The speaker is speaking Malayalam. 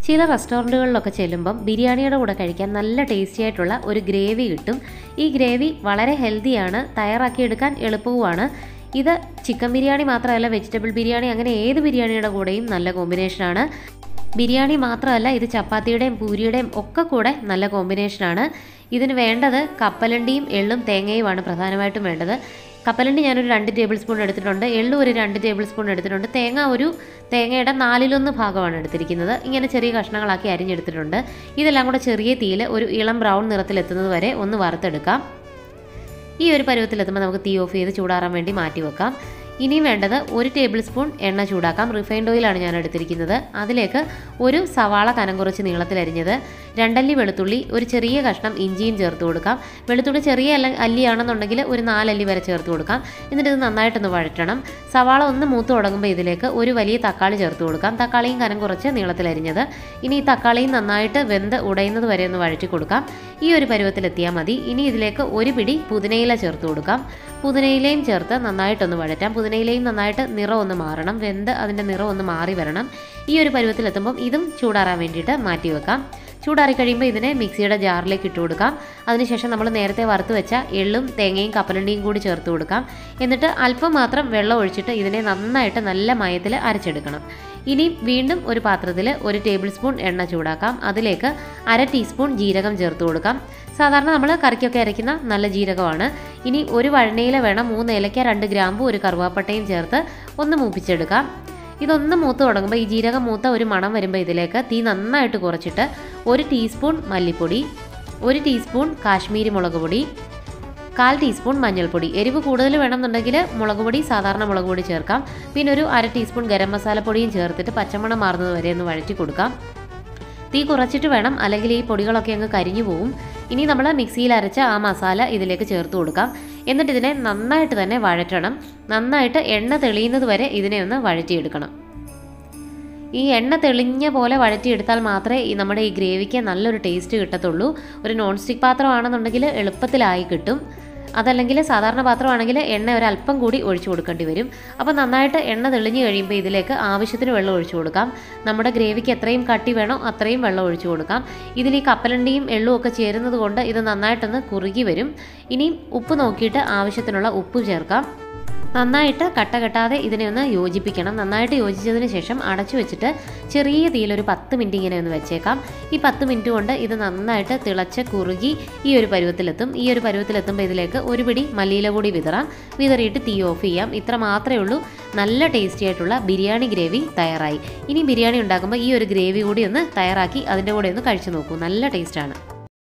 ചില റെസ്റ്റോറൻറ്റുകളിലൊക്കെ ചെല്ലുമ്പം ബിരിയാണിയുടെ കൂടെ കഴിക്കാൻ നല്ല ടേസ്റ്റി ആയിട്ടുള്ള ഒരു ഗ്രേവി കിട്ടും ഈ ഗ്രേവി വളരെ ഹെൽത്തിയാണ് തയ്യാറാക്കിയെടുക്കാൻ എളുപ്പവുമാണ് ഇത് ചിക്കൻ ബിരിയാണി മാത്രമല്ല വെജിറ്റബിൾ ബിരിയാണി അങ്ങനെ ഏത് ബിരിയാണിയുടെ കൂടെയും നല്ല കോമ്പിനേഷനാണ് ബിരിയാണി മാത്രമല്ല ഇത് ചപ്പാത്തിയുടെയും പൂരിയുടെയും ഒക്കെ കൂടെ നല്ല കോമ്പിനേഷനാണ് ഇതിന് വേണ്ടത് കപ്പലണ്ടിയും എള്ളും തേങ്ങയുമാണ് പ്രധാനമായിട്ടും വേണ്ടത് കപ്പലണ്ടി ഞാനൊരു രണ്ട് ടേബിൾ സ്പൂൺ എടുത്തിട്ടുണ്ട് എള്ളു ഒരു രണ്ട് ടേബിൾ സ്പൂൺ എടുത്തിട്ടുണ്ട് തേങ്ങ ഒരു തേങ്ങയുടെ നാലിലൊന്ന് ഭാഗമാണ് എടുത്തിരിക്കുന്നത് ഇങ്ങനെ ചെറിയ കഷ്ണങ്ങളാക്കി അരിഞ്ഞെടുത്തിട്ടുണ്ട് ഇതെല്ലാം കൂടെ ചെറിയ തീയിൽ ഒരു ഇളം ബ്രൗൺ നിറത്തിലെത്തുന്നത് വരെ ഒന്ന് വറുത്തെടുക്കാം ഈ ഒരു പരുവത്തിലെത്തുമ്പോൾ നമുക്ക് തീ ഓഫ് ചെയ്ത് ചൂടാറാൻ വേണ്ടി മാറ്റി വെക്കാം ഇനിയും വേണ്ടത് ഒരു ടേബിൾ സ്പൂൺ എണ്ണ ചൂടാക്കാം റിഫൈൻഡ് ഓയിലാണ് ഞാൻ എടുത്തിരിക്കുന്നത് അതിലേക്ക് ഒരു സവാള കനം കുറച്ച് നീളത്തിലരിഞ്ഞത് രണ്ടല്ലി വെളുത്തുള്ളി ഒരു ചെറിയ കഷ്ണം ഇഞ്ചിയും ചേർത്ത് കൊടുക്കാം വെളുത്തുള്ളി ചെറിയ അല്ല അല്ലിയാണെന്നുണ്ടെങ്കിൽ ഒരു നാലല്ലി വരെ ചേർത്ത് കൊടുക്കാം എന്നിട്ട് ഇത് നന്നായിട്ടൊന്ന് വഴറ്റണം സവാള ഒന്ന് മൂത്ത് തുടങ്ങുമ്പോൾ ഇതിലേക്ക് ഒരു വലിയ തക്കാളി ചേർത്ത് കൊടുക്കാം തക്കാളിയും കനം കുറച്ച് നീളത്തിലരിഞ്ഞത് ഇനി ഈ തക്കാളിയും നന്നായിട്ട് വെന്ത് ഉടയുന്നത് വരെ ഒന്ന് വഴറ്റി കൊടുക്കാം ഈ ഒരു പരുവത്തിലെത്തിയാൽ മതി ഇനി ഇതിലേക്ക് ഒരു പിടി പുതിനയില ചേർത്ത് കൊടുക്കാം പുതിനയിലയും ചേർത്ത് നന്നായിട്ടൊന്ന് വഴറ്റാം പുതിനയിലയും നന്നായിട്ട് നിറം ഒന്ന് മാറണം വെന്ത് അതിൻ്റെ നിറം ഒന്ന് മാറി വരണം ഈ ഒരു പരുവത്തിലെത്തുമ്പം ഇതും ചൂടാറാൻ വേണ്ടിയിട്ട് മാറ്റി വെക്കാം ചൂടാറി കഴിയുമ്പോൾ ഇതിനെ മിക്സിയുടെ ജാറിലേക്ക് ഇട്ട് കൊടുക്കാം അതിനുശേഷം നമ്മൾ നേരത്തെ വറുത്ത് വെച്ച എള്ളും തേങ്ങയും കപ്പലണ്ടിയും കൂടി ചേർത്ത് കൊടുക്കാം എന്നിട്ട് അല്പം മാത്രം വെള്ളം ഒഴിച്ചിട്ട് ഇതിനെ നന്നായിട്ട് നല്ല മയത്തിൽ അരച്ചെടുക്കണം ഇനി വീണ്ടും ഒരു പാത്രത്തിൽ ഒരു ടേബിൾ സ്പൂൺ എണ്ണ ചൂടാക്കാം അതിലേക്ക് അര ടീസ്പൂൺ ജീരകം ചേർത്ത് കൊടുക്കാം സാധാരണ നമ്മൾ കറിക്കൊക്കെ അരയ്ക്കുന്ന നല്ല ജീരകമാണ് ഇനി ഒരു വഴനയില വേണം മൂന്ന് ഏലക്ക രണ്ട് ഗ്രാമ്പും ഒരു കറുവാപ്പട്ടയും ചേർത്ത് ഒന്ന് മൂപ്പിച്ചെടുക്കാം ഇതൊന്ന് മൂത്ത് തുടങ്ങുമ്പോൾ ഈ ജീരകം മൂത്ത ഒരു മണം വരുമ്പോൾ ഇതിലേക്ക് തീ നന്നായിട്ട് കുറച്ചിട്ട് ഒരു ടീസ്പൂൺ മല്ലിപ്പൊടി ഒരു ടീസ്പൂൺ കാശ്മീരി മുളക് പൊടി കാൽ ടീസ്പൂൺ മഞ്ഞൾപ്പൊടി എരിവ് കൂടുതൽ വേണമെന്നുണ്ടെങ്കിൽ മുളക് പൊടി സാധാരണ മുളക് പൊടി ചേർക്കാം പിന്നെ ഒരു അര ടീസ്പൂൺ ഗരം മസാലപ്പൊടിയും ചേർത്തിട്ട് പച്ചമണം മാറുന്നത് വരെ ഒന്ന് വഴറ്റി കൊടുക്കാം തീ കുറച്ചിട്ട് വേണം അല്ലെങ്കിൽ ഈ പൊടികളൊക്കെ അങ്ങ് കരിഞ്ഞു പോവും ഇനി നമ്മൾ മിക്സിയിൽ അരച്ച ആ മസാല ഇതിലേക്ക് ചേർത്ത് കൊടുക്കാം എന്നിട്ട് ഇതിനെ നന്നായിട്ട് തന്നെ വഴറ്റണം നന്നായിട്ട് എണ്ണ തെളിയുന്നത് വരെ ഇതിനെ ഒന്ന് വഴറ്റിയെടുക്കണം ഈ എണ്ണ തെളിഞ്ഞ പോലെ വഴറ്റിയെടുത്താൽ മാത്രമേ ഈ നമ്മുടെ ഈ ഗ്രേവിക്ക് നല്ലൊരു ടേസ്റ്റ് കിട്ടത്തുള്ളൂ ഒരു നോൺ സ്റ്റിക്ക് പാത്രമാണെന്നുണ്ടെങ്കിൽ എളുപ്പത്തിലായി കിട്ടും അതല്ലെങ്കിൽ സാധാരണ പാത്രമാണെങ്കിൽ എണ്ണ ഒരല്പം കൂടി ഒഴിച്ചു കൊടുക്കേണ്ടി വരും അപ്പോൾ നന്നായിട്ട് എണ്ണ തെളിഞ്ഞ് കഴിയുമ്പോൾ ഇതിലേക്ക് ആവശ്യത്തിന് വെള്ളം ഒഴിച്ചു കൊടുക്കാം നമ്മുടെ ഗ്രേവിക്ക് എത്രയും കട്ടി വേണോ അത്രയും വെള്ളം ഒഴിച്ചു കൊടുക്കാം ഇതിൽ ഈ കപ്പലണ്ടിയും എള്ളും ഒക്കെ ചേരുന്നത് കൊണ്ട് ഇത് നന്നായിട്ടൊന്ന് കുറുകി വരും ഇനിയും ഉപ്പ് നോക്കിയിട്ട് ആവശ്യത്തിനുള്ള ഉപ്പ് ചേർക്കാം നന്നായിട്ട് കട്ട കെട്ടാതെ ഇതിനെ ഒന്ന് യോജിപ്പിക്കണം നന്നായിട്ട് യോജിച്ചതിന് ശേഷം അടച്ചു വെച്ചിട്ട് ചെറിയ തീയിൽ ഒരു പത്ത് മിനിറ്റ് ഇങ്ങനെ ഒന്ന് വെച്ചേക്കാം ഈ പത്ത് മിനിറ്റ് കൊണ്ട് ഇത് നന്നായിട്ട് തിളച്ച് കുറുകി ഈ ഒരു പരുവത്തിലെത്തും ഈ ഒരു പരുവത്തിലെത്തുമ്പോൾ ഇതിലേക്ക് ഒരു പിടി മല്ലിയില കൂടി വിതറാം വിതറിയിട്ട് തീ ഓഫ് ചെയ്യാം ഇത്ര മാത്രമേ ഉള്ളൂ നല്ല ടേസ്റ്റി ആയിട്ടുള്ള ബിരിയാണി ഗ്രേവി തയ്യാറായി ഇനി ബിരിയാണി ഉണ്ടാക്കുമ്പോൾ ഈ ഒരു ഗ്രേവി കൂടി ഒന്ന് തയ്യാറാക്കി അതിൻ്റെ കൂടെ ഒന്ന് കഴിച്ചു നോക്കൂ നല്ല ടേസ്റ്റാണ്